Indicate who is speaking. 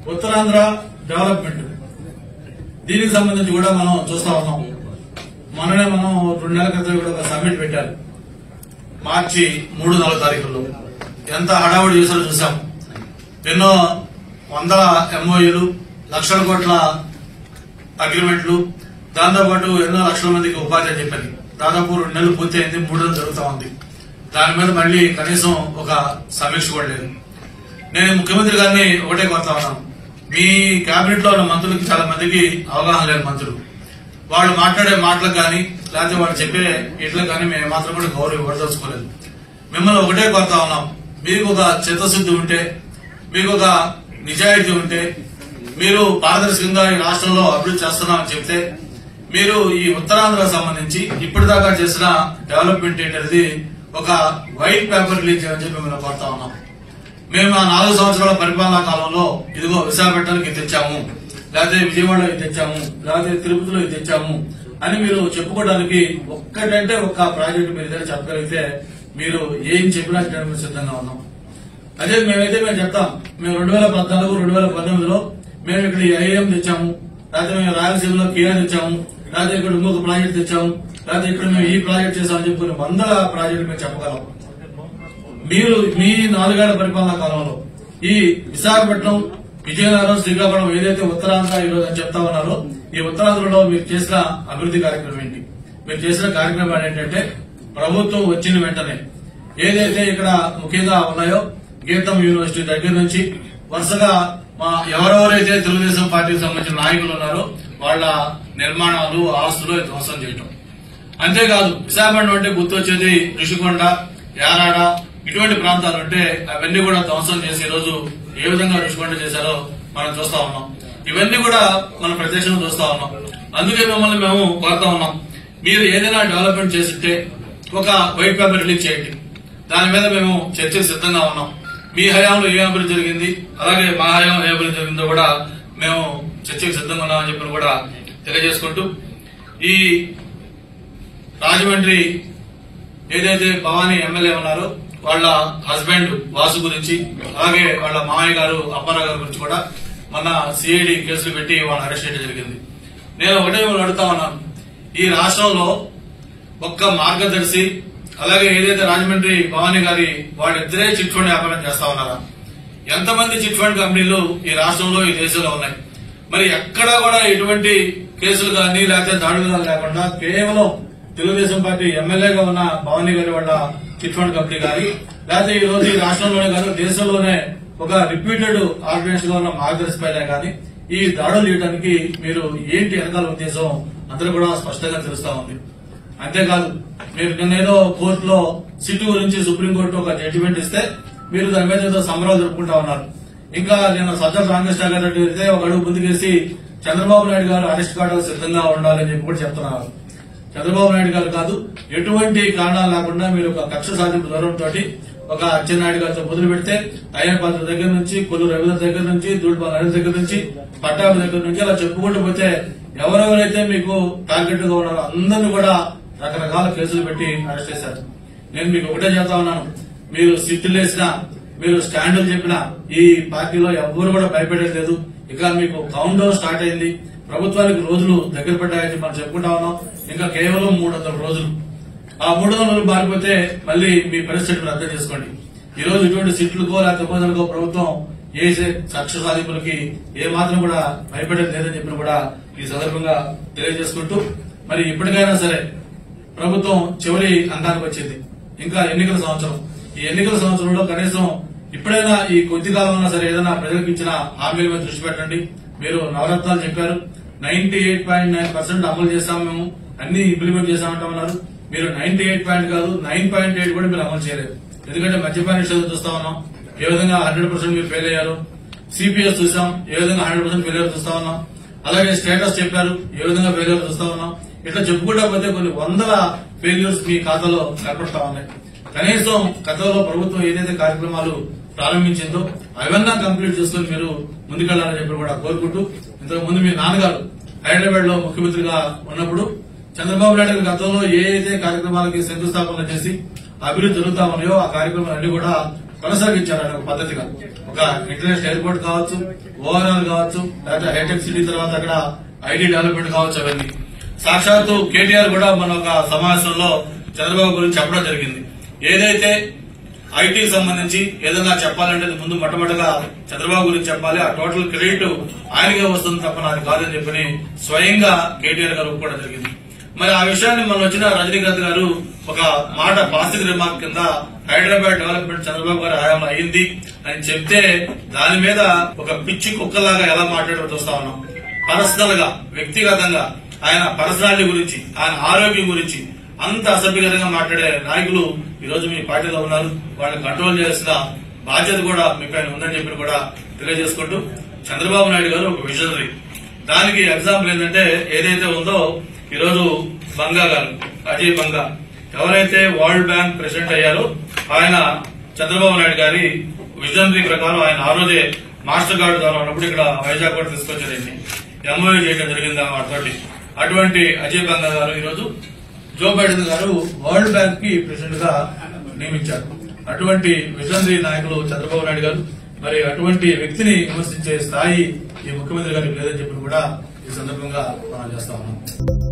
Speaker 1: Uttarandhra development దీనికి సంబంధించి కూడా మనం చూస్తా ఉన్నాం మొన్ననే మనం రెండు నెలల క్రితం కూడా ఒక సమ్మిట్ పెట్టారు మార్చి మూడు నాలుగు తారీఖుల్లో ఎంత హడావుడి చేశారో చూసాం ఎన్నో వందల ఎంఓయూలు లక్షల కోట్ల అగ్రిమెంట్లు దాంతోపాటు ఎన్నో లక్షల మందికి ఉపాధి అని చెప్పని దాదాపు రెండు నెలలు పూర్తి అయింది మూడు నెలలు జరుగుతా ఉంది దాని మీద మళ్ళీ కనీసం ఒక సమీక్ష కూడా లేదు నేను ముఖ్యమంత్రి గారిని ఒకటే కోరుతా ఉన్నాను మీ కేబినెట్ లో ఉన్న మంత్రులకి చాలా మందికి అవగాహన లేని మంత్రులు వాళ్ళు మాట్లాడే మాటలకు కానీ లేకపోతే వాళ్ళు చెప్పే ఇట్లకు కానీ మేము మాత్రం కూడా గౌరవం ఇవ్వదలుచుకోలేదు మిమ్మల్ని ఒకటే కోరుతా ఉన్నాం మీకు ఒక చిత్తశుద్ధి ఉంటే మీకు ఒక నిజాయితీ ఉంటే మీరు పారదర్శకంగా ఈ రాష్ట్రంలో అభివృద్ధి చేస్తున్నామని చెప్తే మీరు ఈ ఉత్తరాంధ్రకు సంబంధించి ఇప్పటిదాకా చేసిన డెవలప్మెంట్ ఏంటనేది ఒక వైట్ పేపర్ రిలీజ్ చేయమని చెప్పి మిమ్మల్ని కోరుతా ఉన్నాం మేము ఆ నాలుగు సంవత్సరాల పరిపాలనా కాలంలో ఇదిగో విశాఖపట్నానికి ఇది తెచ్చాము లేకపోతే విజయవాడలో ఇది తెచ్చాము లేకపోతే తిరుపతిలో ఇది తెచ్చాము అని మీరు చెప్పుకోవడానికి ఒక్కటంటే ఒక్క ప్రాజెక్ట్ మీరు ఏదైనా చెప్పగలిగితే మీరు ఏం చెప్పినా చేయడానికి సిద్ధంగా ఉన్నాం అదే మేమైతే మేము చెప్తాం మేము రెండు వేల పద్నాలుగు రెండు వేల పంతొమ్మిదిలో మేము ఇక్కడ ఈ ఐఏఎం తెచ్చాము లేకపోతే మేము రాయలసీమలో కియా తెచ్చాము లేకపోతే ఇక్కడ ఇంకొక ప్రాజెక్ట్ తెచ్చాము లేకపోతే ఇక్కడ మేము ఈ ప్రాజెక్ట్ చేసామని చెప్పి కొన్ని వందల ప్రాజెక్టులు మేము చెప్పగలం మీరు మీ నాలుగేళ్ల పరిపాలనా కాలంలో ఈ విశాఖపట్నం విజయనగరం శ్రీకాకుళం ఏదైతే ఉత్తరాంధ్ర ఈ రోజు అని చెప్తా ఉన్నారో ఈ ఉత్తరాంధ్రలో మీరు చేసిన అభివృద్ధి కార్యక్రమం ఏంటి మీరు చేసిన కార్యక్రమాలు ఏంటంటే ప్రభుత్వం వచ్చిన వెంటనే ఏదైతే ఇక్కడ ముఖ్యంగా ఉన్నాయో గీతం యూనివర్సిటీ దగ్గర నుంచి వరుసగా మా ఎవరెవరైతే తెలుగుదేశం పార్టీకి సంబంధించిన నాయకులు ఉన్నారో వాళ్ళ నిర్మాణాలు ఆస్తులు ధ్వంసం చేయటం అంతేకాదు విశాఖపట్నం అంటే గుర్తొచ్చేది ఋషికొండ యారాడ ఇటువంటి ప్రాంతాలు ఉంటే అవన్నీ కూడా ధ్వంసం చేసి ఈ రోజు ఏ విధంగా ఋషికొండ చేశారో మనం చూస్తా ఉన్నాం ఇవన్నీ కూడా మనం ప్రత్యక్షంగా చూస్తా ఉన్నాం అందుకే మిమ్మల్ని మేము కోరుతా ఉన్నాం మీరు ఏదైనా డెవలప్మెంట్ చేస్తుంటే ఒక వైట్ పేపర్ రిలీజ్ చేయండి దాని మీద మేము చర్చకు సిద్ధంగా ఉన్నాం మీ హయాంలో ఏ అభివృద్ధి జరిగింది అలాగే మా హయాంలో ఏ అభివృద్ధి జరిగిందో కూడా మేము చర్చకు సిద్ధంగా ఉన్నామని చెప్పి కూడా తెలియజేసుకుంటూ ఈ రాజమండ్రి ఏదైతే భవానీ ఎమ్మెల్యే ఉన్నారో వాళ్ళ హస్బెండ్ వాసు గురించి అలాగే వాళ్ళ మామయ్య గారు అప్పారావు గారి గురించి కూడా మన సిఐడి కేసులు పెట్టి వాళ్ళని అరెస్ట్ చేయడం జరిగింది నేను ఒకటే మిమ్మల్ని అడుగుతా ఉన్నాను ఈ రాష్ట్రంలో ఒక్క మార్గదర్శి అలాగే ఏదైతే రాజమండ్రి భవానీ గారి వాళ్ళిద్దరే చిట్ ఫండ్ వ్యాపారం చేస్తా ఉన్నారా ఎంతమంది చిట్ ఫండ్ కంపెనీలు ఈ రాష్ట్రంలో ఈ దేశంలో ఉన్నాయి మరి ఎక్కడా కూడా ఎటువంటి కేసులు కానీ లేకపోతే దాడులు కానీ లేకుండా కేవలం తెలుగుదేశం పార్టీ ఎమ్మెల్యేగా ఉన్న భవానీ గారి వాళ్ళ చిట్ ఫండ్ కంపెనీ కానీ లేకపోతే ఈ రోజు ఈ రాష్ట్రంలోనే కాదు దేశంలోనే ఒక రిప్యూటెడ్ ఆర్గనైజేషన్ గా ఉన్న మార్గదర్శి పైన కానీ ఈ దాడులు చేయడానికి మీరు ఏంటి వెనకాల ఉద్దేశం అందరూ కూడా స్పష్టంగా తెలుస్తా ఉంది అంతేకాదు మీరు నిన్నేదో కోర్టులో సిట్టు గురించి సుప్రీంకోర్టు ఒక జడ్జిమెంట్ ఇస్తే మీరు దాని మీద ఏదో సంబరాలు జరుపుకుంటా ఉన్నారు ఇంకా నేను సజ్జల రామకృష్ణ గారు అయితే ఒక అడుగు ముందుకేసి చంద్రబాబు నాయుడు గారు అరెస్ట్ కావడానికి సిద్ధంగా ఉండాలని చెప్పి కూడా చెప్తున్నారు చంద్రబాబు నాయుడు గారు కాదు ఎటువంటి కారణాలు లేకుండా మీరు ఒక కక్ష సాధింపు ధోరణితో ఒక అచ్చెన్నాయుడు గారితో మొదలు పెడితే అయ్యన్ పాత్ర దగ్గర నుంచి కొల్లు రవీంద్ర దగ్గర నుంచి దూడిపాల నరేంద్ర దగ్గర నుంచి పట్టాభి దగ్గర నుంచి అలా చెప్పుకుంటూ పోతే ఎవరెవరైతే మీకు టార్గెట్ గా ఉన్నారో అందరినీ కూడా రకరకాల కేసులు పెట్టి అరెస్ట్ చేశారు నేను మీకు ఒకటే చెప్తా ఉన్నాను మీరు సిట్టులు వేసినా మీరు స్టాండ్లు చెప్పినా ఈ పార్టీలో ఎవరు కూడా భయపడేది లేదు ఇక మీకు కౌంట్ డౌన్ స్టార్ట్ అయింది ప్రభుత్వానికి రోజులు దగ్గర పడ్డాయని మనం చెప్పుకుంటా ఉన్నాం ఇంకా కేవలం మూడు వందల రోజులు ఆ మూడు వందల రోజులు మారిపోతే మళ్ళీ మీ పరిస్థితులను అర్థం చేసుకోండి ఈ రోజు ఇటువంటి సీట్లకో లేకపోతే ఉపజనకో ప్రభుత్వం ఏ కక్ష సాధింపులకి ఏ మాత్రం కూడా భయపడేది లేదని చెప్పిన కూడా ఈ సందర్భంగా తెలియజేసుకుంటూ మరి ఇప్పటికైనా సరే ప్రభుత్వం చివరి అంతానికి వచ్చింది ఇంకా ఎన్నికల సంవత్సరం ఈ ఎన్నికల సంవత్సరంలో కనీసం ఇప్పుడైనా ఈ కొద్ది కాలంలో సరే ఏదైనా ప్రజలకు ఇచ్చిన హామీల మీద దృష్టి పెట్టండి మీరు నవరత్నాలు చెప్పారు ninety eight point nine percent అమలు చేస్తాం మేము అన్ని ఇంప్లిమెంట్ చేస్తామంటామన్నారు మీరు నైన్టీ ఎయిట్ పాయింట్ కాదు నైన్ పాయింట్ ఎయిట్ కూడా మీరు అమలు చేయలేదు ఎందుకంటే మద్యపాన నిషేధం చూస్తా ఉన్నాం ఏ విధంగా హండ్రెడ్ పర్సెంట్ మీరు ఫెయిల్ అయ్యారు సిపిఎస్ చూసాం ఏ విధంగా హండ్రెడ్ పర్సెంట్ ఫెయిల్ చూస్తా ఉన్నాం అలాగే స్టేటస్ చెప్పారు ఏ విధంగా ఫెయిల్యూర్ చూస్తా ఉన్నాం ఇట్లా చెప్పుకుంటా పోతే కొన్ని వందల ఫెయిల్యూర్స్ మీ ఖాతాలో ఏర్పడతా ఉన్నాయి కనీసం గతంలో ప్రభుత్వం ఏదైతే కార్యక్రమాలు ప్రారంభించిందో అవన్నా కంప్లీట్ చేసుకుని మీరు ముందుకెళ్లాలని చెప్పి కూడా కోరుకుంటూ ఇంతకు ముందు మీ నాన్నగారు హైదరాబాద్ లో ముఖ్యమంత్రిగా ఉన్నప్పుడు చంద్రబాబు నాయుడు గారు గతంలో ఏ అయితే కార్యక్రమాలకి శంకుస్థాపన చేసి అభివృద్ధి జరుగుతా ఉన్నాయో ఆ కార్యక్రమాలన్నీ కూడా కొనసాగించారు ఒక పద్ధతిగా ఒక ఇంటర్నేషనల్ ఎయిర్పోర్ట్ కావచ్చు ఓవరాల్ కావచ్చు లేకపోతే హైటెక్ సిటీ తర్వాత అక్కడ ఐటీ డెవలప్మెంట్ కావచ్చు అవన్నీ సాక్షాత్తు కేటీఆర్ కూడా మన ఒక సమావేశంలో చంద్రబాబు గురించి చెప్పడం జరిగింది ఏదైతే ఐటీకి సంబంధించి ఏదైనా చెప్పాలంటే అది ముందు మొట్టమొదటిగా చంద్రబాబు గురించి చెప్పాలి ఆ టోటల్ క్రెడిట్ ఆయనకే వస్తుంది తప్ప నాది కాదని చెప్పని స్వయంగా కేటీఆర్ గారు ఒప్పుకోవడం జరిగింది మరి ఆ విషయాన్ని మన వచ్చిన రజనీకాంత్ గారు ఒక మాట పాజిటివ్ రిమార్క్ కింద హైదరాబాద్ డెవలప్మెంట్ చంద్రబాబు గారి హయాంలో అయింది అని చెప్తే దాని మీద ఒక పిచ్చి కుక్కలాగా ఎలా మాట్లాడడం చూస్తా ఉన్నాం పర్సనల్ గా వ్యక్తిగతంగా ఆయన పర్సనాలిటీ గురించి ఆయన ఆరోగ్యం గురించి అంత అసభ్యకరంగా మాట్లాడే నాయకులు ఈ రోజు మీ పార్టీలో ఉన్నారు వాళ్ళని కంట్రోల్ చేయాల్సిన బాధ్యత కూడా మీ పైన ఉందని చెప్పి కూడా తెలియజేసుకుంటూ చంద్రబాబు నాయుడు గారు ఒక విజనరీ దానికి ఎగ్జాంపుల్ ఏంటంటే ఏదైతే ఉందో ఈ రోజు బంగా గారు అజయ్ బంగా ఎవరైతే వరల్డ్ బ్యాంక్ ప్రెసిడెంట్ అయ్యారో ఆయన చంద్రబాబు నాయుడు గారి విజనరీ ప్రకారం ఆయన ఆ రోజే మాస్టర్ కార్డు ద్వారా ఉన్నప్పుడు ఇక్కడ వైజాగ్ కూడా తీసుకొచ్చారండి ఎంఓఏ చేయడం జరిగింది ఆ వాటితోటి అటువంటి అజయ్ బంగా గారు ఈ రోజు జో బైడెన్ గారు వరల్డ్ బ్యాంక్ కి ప్రెసిడెంట్ గా నియమించారు అటువంటి విజనరీ నాయకులు చంద్రబాబు నాయుడు గారు మరి అటువంటి వ్యక్తిని విమర్శించే స్థాయి ఈ ముఖ్యమంత్రి గారికి లేదని చెప్పి కూడా ఈ సందర్భంగా మనం చేస్తా ఉన్నాం